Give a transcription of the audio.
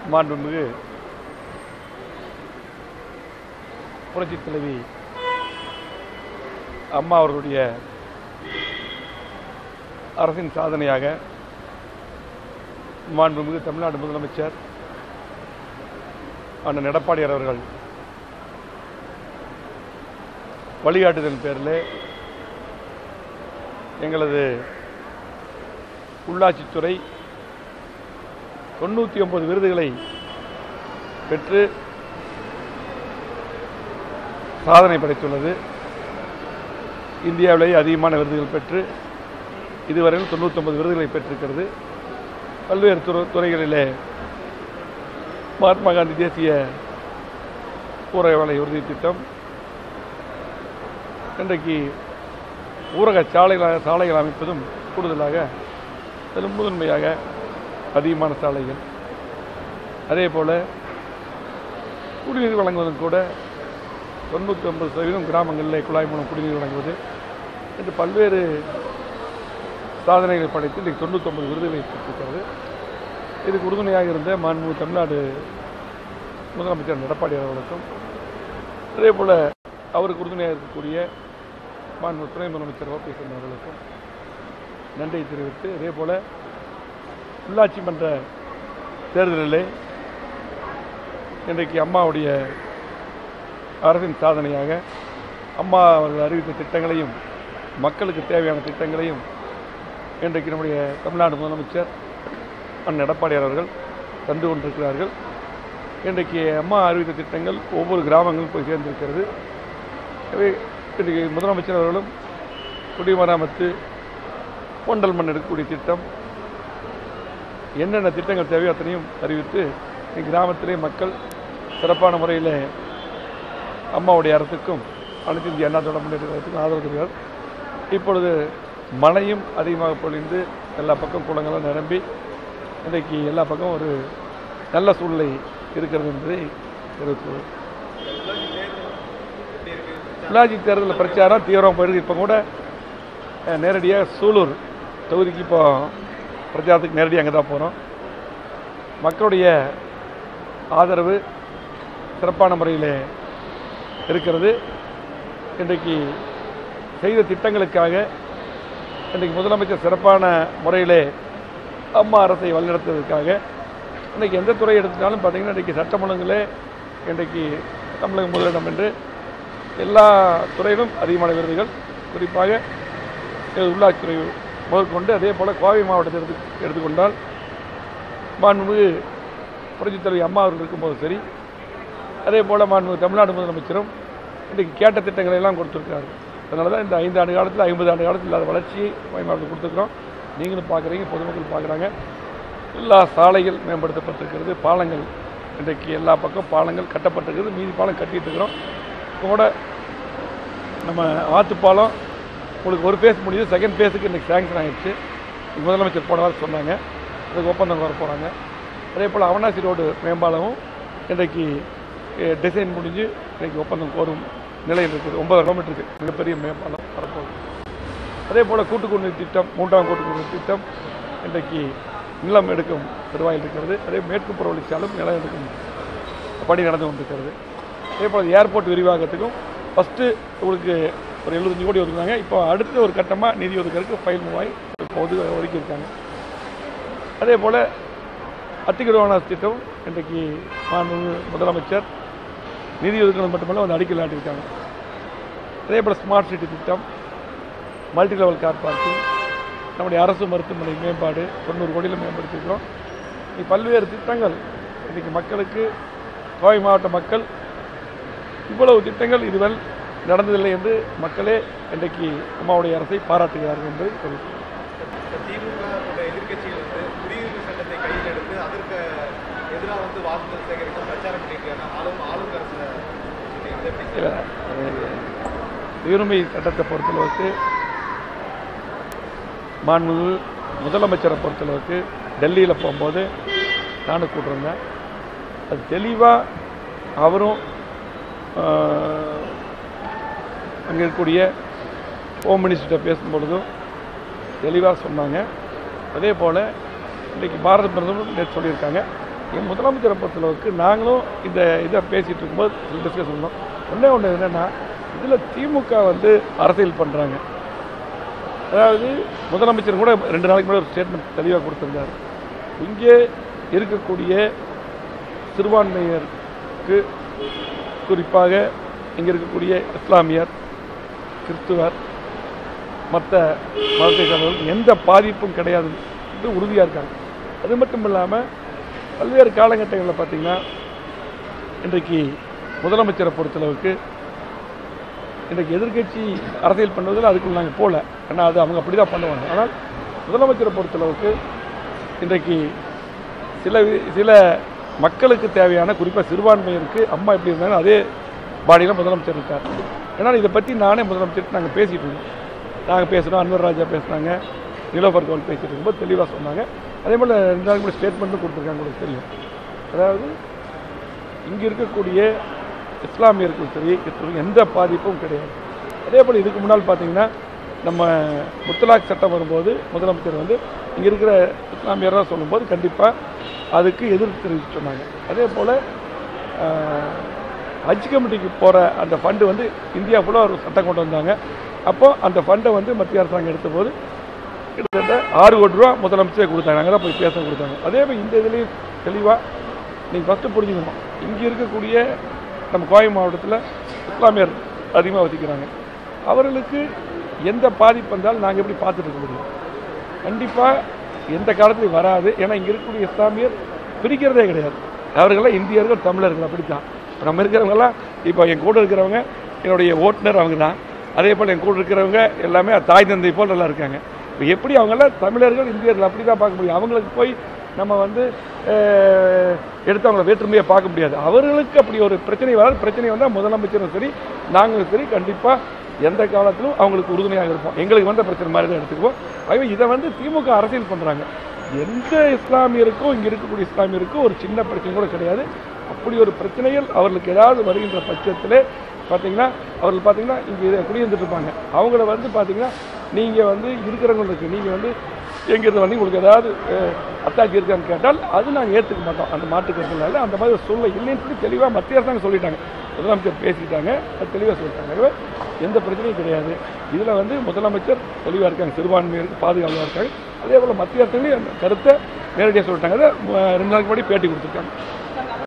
மாண்புமிகு புரட்சித் தலைவி அம்மா அவர்களுடைய அரசின் சாதனையாக மாண்புமிகு தமிழ்நாடு முதலமைச்சர் அண்ணன் எடப்பாடியார் அவர்கள் வழிகாட்டுதல் பேரில் எங்களது உள்ளாட்சித்துறை தொண்ணூற்றி ஒன்பது விருதுகளை பெற்று சாதனை படைத்துள்ளது இந்தியாவிலேயே அதிகமான விருதுகள் பெற்று இதுவரையில் தொண்ணூற்றொன்பது விருதுகளை பெற்றிருக்கிறது பல்வேறு துறை துறைகளிலே மகாத்மா காந்தி தேசிய ஊரக வேலை உறுதி திட்டம் இன்றைக்கு ஊரக சாலைகள் சாலைகள் அமைப்பதும் கூடுதலாக அதில் முதன்மையாக அதிகமான சாலைகள் அதே போல் குடிநீர் வழங்குவதும் கூட தொண்ணூற்றி ஒன்பது சதவீதம் கிராமங்களில் குழாய் மூலம் குடிநீர் வழங்குவது என்று பல்வேறு சாதனைகளை படைத்து இன்றைக்கு தொண்ணூற்றொம்பது விருதுகளை பெற்றிருக்கிறது இதுக்கு உறுதுணையாக இருந்த மாண்பு தமிழ்நாடு முதலமைச்சர் எடப்பாடி அவர்களுக்கும் அதே போல் அவருக்கு உறுதுணையாக இருக்கக்கூடிய மாண்பு துணை முதலமைச்சர் ஓபிஎஸ் அவர்களுக்கும் நன்றி தெரிவித்து அதே போல் உள்ளாட்சி மன்ற தேர்தலிலே இன்றைக்கு அம்மாவுடைய அரசின் சாதனையாக அம்மா அவர்கள் அறிவித்த திட்டங்களையும் மக்களுக்கு தேவையான திட்டங்களையும் இன்றைக்கு நம்முடைய தமிழ்நாடு முதலமைச்சர் அண்ணன் எடப்பாடியார் அவர்கள் தந்து கொண்டிருக்கிறார்கள் இன்றைக்கு அம்மா அறிவித்த திட்டங்கள் ஒவ்வொரு கிராமங்களும் போய் சேர்ந்திருக்கிறது எனவே இன்றைக்கு முதலமைச்சர் அவர்களும் குடிமராமத்து ஒண்டல் மண் எடுக்கக்கூடிய திட்டம் என்னென்ன திட்டங்கள் தேவையோ அத்தனையும் அறிவித்து இந்த கிராமத்திலே மக்கள் சிறப்பான முறையில் அம்மாவுடைய அரசுக்கும் அனைத்து இந்திய அண்ணா திராவிட முன்னேற்ற கழகத்துக்கும் ஆதரவு தருகிறார் இப்பொழுது மழையும் அதிகமாக பொழிந்து எல்லா பக்கம் குளங்களும் நிரம்பி இன்றைக்கு எல்லா பக்கம் ஒரு நல்ல சூழ்நிலை இருக்கிறது என்பதை தெரிவித்துள்ளது உள்ளாட்சி தேர்தலில் பிரச்சாரம் தீவிரம் போயிருக்கு இப்போ கூட அஹ், நேரடியாக சூலூர் தொகுதிக்கு இப்போ பிரச்சாரத்துக்கு நேரடியாக அங்கே தான் போகிறோம் மக்களுடைய ஆதரவு சிறப்பான முறையில் இருக்கிறது இன்றைக்கு செய்த திட்டங்களுக்காக இன்றைக்கு முதலமைச்சர் சிறப்பான முறையிலே அம்மா அரசை வழிநடத்துவதற்காக இன்றைக்கி எந்த துறை எடுத்தாலும் பார்த்தீங்கன்னா இன்றைக்கி சட்டம் ஒழுங்கிலே இன்றைக்கு தமிழக முதலிடம் என்று எல்லா துறையிலும் அதிகமான விருதுகள் குறிப்பாக இது உள்ளாட்சித்துறை முதற்கொண்டு அதே போல் கோவை மாவட்டத்தை எடுத்து எடுத்துக்கொண்டால் மாண்புமிகு புரட்சித் தலைவி அம்மா அவர்கள் இருக்கும்போது சரி அதே போல் மாண்புமிகு தமிழ்நாடு முதலமைச்சரும் இன்றைக்கு கேட்ட திட்டங்களை எல்லாம் கொடுத்துருக்காரு அதனால தான் இந்த ஐந்து ஆண்டு காலத்தில் ஐம்பது ஆண்டு காலத்தில் இல்லாத வளர்ச்சியை கோவை மாவட்டத்தில் கொடுத்துருக்குறோம் நீங்களும் பார்க்குறீங்க பொதுமக்கள் பார்க்குறாங்க எல்லா சாலைகள் மேம்படுத்தப்பட்டிருக்கிறது பாலங்கள் இன்றைக்கு எல்லா பக்கம் பாலங்கள் கட்டப்பட்டிருக்கிறது மீதி பாலம் கட்டிட்டு இருக்கிறோம் இப்போ கூட நம்ம ஆத்துப்பாலம் உங்களுக்கு ஒரு பேஸ் முடியுது செகண்ட் பேஸுக்கு இன்றைக்கி சேங்ஷன் ஆகிடுச்சு முதலமைச்சர் போன வாரம் சொன்னாங்க அதுக்கு ஒப்பந்தம் வர போகிறாங்க அதே போல் அவனாசி ரோடு மேம்பாலமும் இன்றைக்கு டிசைன் முடிஞ்சு இன்றைக்கி ஒப்பந்தம் கோரும் நிலையில் இருக்குது ஒன்பது கிலோமீட்டருக்கு மிகப்பெரிய மேம்பாலம் வரப்போகுது அதே போல் கூட்டுக்குடிநீர் திட்டம் மூன்றாம் கூட்டுக்குடிநீர் திட்டம் இன்றைக்கு நிலம் எடுக்கும் பெருவாயில் இருக்கிறது அதே மேற்கு புறவழிச்சாலும் நிலம் எடுக்கும் பணி நடந்து கொண்டிருக்கிறது அதே போல் ஏர்போர்ட் விரிவாக்கத்துக்கும் ஃபஸ்ட்டு உங்களுக்கு ஒரு எழுபத்தஞ்சு கோடி ஒதுக்குனாங்க இப்போ அடுத்த ஒரு கட்டமாக நிதி ஒதுக்கிறதுக்கு ஃபைல் மூவாய் இப்போ ஒதுக்க ஒதுக்கியிருக்காங்க அதே போல் அத்திகிரவானாஸ் திட்டம் இன்றைக்கு மாண்புமிகு முதலமைச்சர் நிதி ஒதுக்கினது மட்டுமல்ல வந்து அடிக்கல் நாட்டியிருக்காங்க அதே போல் ஸ்மார்ட் சிட்டி திட்டம் மல்டி லெவல் கார் பார்க்கிங் நம்முடைய அரசு மருத்துவமனை மேம்பாடு தொண்ணூறு கோடியில் மேம்படுத்தியிருக்கிறோம் இப்படி பல்வேறு திட்டங்கள் இன்றைக்கி மக்களுக்கு கோவை மாவட்ட மக்கள் இவ்வளவு திட்டங்கள் இதுவரை நடந்ததில்லை என்று மக்களே இன்றைக்கு அம்மாவுடைய அரசை பாராட்டுகிறார்கள் என்பதை தெரிவித்துள்ளேன் திமுக போன்ற எதிர்க்கட்சிகள் வந்து குடியுரிமை சட்டத்தை கையில் எடுத்து அதற்கு எதிராக வந்து வாக்குகள் சேகரித்து பிரச்சாரம் பண்ணியிருக்காங்க ஆளும் ஆளும் அரசு இதை வந்து எப்படி இல்ல, அது குடியுரிமை சட்டத்தை பொறுத்தளவுக்கு மாண்புமிகு முதலமைச்சரை பொறுத்தளவுக்கு டெல்லியில் போகும்போது நானும் கூட்டிருந்தேன் அது தெளிவாக அவரும் அங்கே இருக்கக்கூடிய ஹோம் மினிஸ்டர்கிட்ட பேசும்பொழுதும் தெளிவாக சொன்னாங்க அதே போல் இன்றைக்கி பாரத பிரதமர் நேற்று சொல்லியிருக்காங்க என் முதலமைச்சரை பொறுத்தளவுக்கு நாங்களும் இந்த இதை பேசிகிட்டு இருக்கும்போது டிஸ்கஸ் பண்ணோம் ஒன்றே ஒன்று என்னென்னா இதில் திமுக வந்து அரசியல் பண்ணுறாங்க அதாவது முதலமைச்சர் கூட ரெண்டு நாளைக்கு முன்னாடி ஒரு ஸ்டேட்மெண்ட் தெளிவாக கொடுத்திருந்தார் இங்கே இருக்கக்கூடிய சிறுபான்மையருக்கு குறிப்பாக இங்கே இருக்கக்கூடிய இஸ்லாமியர் கிறிஸ்துவர் மற்ற மதத்தை சார்ந்தவர்கள் எந்த பாதிப்பும் கிடையாது என்று உறுதியாக இருக்காங்க அது மட்டும் இல்லாமல் பல்வேறு காலகட்டங்களில் பார்த்தீங்கன்னா இன்றைக்கு முதலமைச்சரை பொறுத்தளவுக்கு இன்றைக்கு எதிர்க்கட்சி அரசியல் பண்ணுவதில் அதுக்குள்ள நாங்கள் போகல ஏன்னா அது அவங்க அப்படி தான் பண்ணுவாங்க ஆனால் முதலமைச்சரை பொறுத்தளவுக்கு இன்றைக்கு சில வி- சில மக்களுக்கு தேவையான குறிப்பாக சிறுபான்மையினருக்கு அம்மா எப்படி இருந்தாலும் அதே பாடியில் முதலமைச்சர் இருக்கார் ஏன்னா இதை பற்றி நானே முதலமைச்சர் நாங்கள் பேசிகிட்டு இருந்தோம் நாங்கள் பேசுகிறோம் அன்வர் ராஜா பேசுனாங்க நிலோபர் கவுல் பேசிட்டு இருக்கும்போது தெளிவாக சொன்னாங்க அதே போல் ரெண்டு நாளைக்கு முன்னாடி ஸ்டேட்மெண்ட்டும் கொடுத்துருக்காங்க உங்களுக்கு தெரியும் அதாவது இங்கே இருக்கக்கூடிய இஸ்லாமியர்கள் சரி கிறிஸ்தவர்கள் எந்த பாதிப்பும் கிடையாது அதே போல் இதுக்கு முன்னால் பார்த்தீங்கன்னா நம்ம முத்தலாக் சட்டம் வரும்போது முதலமைச்சர் வந்து இங்கே இருக்கிற இஸ்லாமியராக சொல்லும்போது கண்டிப்பாக அதுக்கு எதிர்ப்பு தெரிவித்து சொன்னாங்க அதே போல் ஹஜ் கமிட்டிக்கு போகிற அந்த ஃபண்டு வந்து இந்தியா ஃபுல்லாக ஒரு சட்டம் கொண்டு வந்தாங்க அப்போ அந்த ஃபண்டை வந்து மத்திய அரசாங்கம் எடுத்தபோது கிட்டத்தட்ட ஆறு கோடி ரூபா முதலமைச்சர் கொடுத்தாங்க அங்கே தான் போய் பேச கொடுத்தாங்க அதே மாதிரி இந்த இதுலேயும் தெளிவாக நீங்கள் ஃபஸ்ட்டு புரிஞ்சுக்கணும் இங்கே இருக்கக்கூடிய நம்ம கோயம் மாவட்டத்தில் இஸ்லாமியர் அதிகமாக வசிக்கிறாங்க அவர்களுக்கு எந்த பாதிப்பு வந்தாலும் நாங்கள் எப்படி பார்த்துட்டு இருக்க முடியும் கண்டிப்பாக எந்த காலத்துலையும் வராது ஏன்னா இங்கே இருக்கக்கூடிய இஸ்லாமியர் பிரிக்கிறதே கிடையாது அவர்களெல்லாம் இந்தியர்கள் தமிழர்கள் அப்படித்தான் இப்ப நம்ம இருக்கிறவங்கெல்லாம் இப்போ என் கூட இருக்கிறவங்க என்னுடைய ஓட்டுநர் அவங்க தான் அதே போல் என் கூட இருக்கிறவங்க எல்லாமே தாய் தந்தை போல் நல்லா இருக்காங்க இப்போ எப்படி அவங்கெல்லாம் தமிழர்கள் இந்தியர்கள் அப்படி தான் பார்க்க முடியும் அவங்களுக்கு போய் நம்ம வந்து அஹ், எடுத்து அவங்கள வேற்றுமையை பார்க்க முடியாது அவர்களுக்கு அப்படி ஒரு பிரச்சனை வராது பிரச்சனை வந்தால் முதலமைச்சரும் சரி நாங்களும் சரி கண்டிப்பாக எந்த காலத்திலும் அவங்களுக்கு உறுதுணையாக இருப்போம் எங்களுக்கு வந்த பிரச்சனை மாதிரி தான் எடுத்துக்குவோம் ஆகவே இதை வந்து திமுக அரசியல் பண்ணுறாங்க எந்த இஸ்லாமியருக்கும் இங்கே இருக்கக்கூடிய இஸ்லாமியருக்கும் ஒரு சின்ன பிரச்சனை கூட கிடையாது அப்படி ஒரு பிரச்சனைகள் அவர்களுக்கு ஏதாவது வருகின்ற பட்சத்தில் பார்த்தீங்கன்னா அவர்கள் பார்த்தீங்கன்னா இங்கே குடியிருந்துட்டு இருப்பாங்க அவங்கள வந்து பார்த்தீங்கன்னா நீங்கள் வந்து இருக்கிறவங்களுக்கு நீங்கள் வந்து எங்கிறது வந்து உங்களுக்கு ஏதாவது அத்தாச்சி இருக்கான்னு கேட்டால் அது நாங்கள் ஏற்றுக்க மாட்டோம் அந்த மாட்டுக்கிறதுனால அந்த மாதிரி ஒரு சூழ்நிலை இல்லைன்னு சொல்லி தெளிவாக மத்திய அரசாங்கம் சொல்லிட்டாங்க முதலமைச்சர் பேசிட்டாங்க அது தெளிவாக சொல்லிட்டாங்க ஆகவே எந்த பிரச்சனையும் கிடையாது இதில் வந்து முதலமைச்சர் தெளிவாக இருக்காங்க சிறுபான்மையருக்கு பாதுகாப்பாக இருக்காங்க அதே போல் மத்திய அரசுலேயும் அந்த கருத்தை நேரடியாக சொல்லிட்டாங்க அதை அஹ், ரெண்டு நாளைக்கு முன்னாடி பேட்டி கொடுத்துருக்காங்க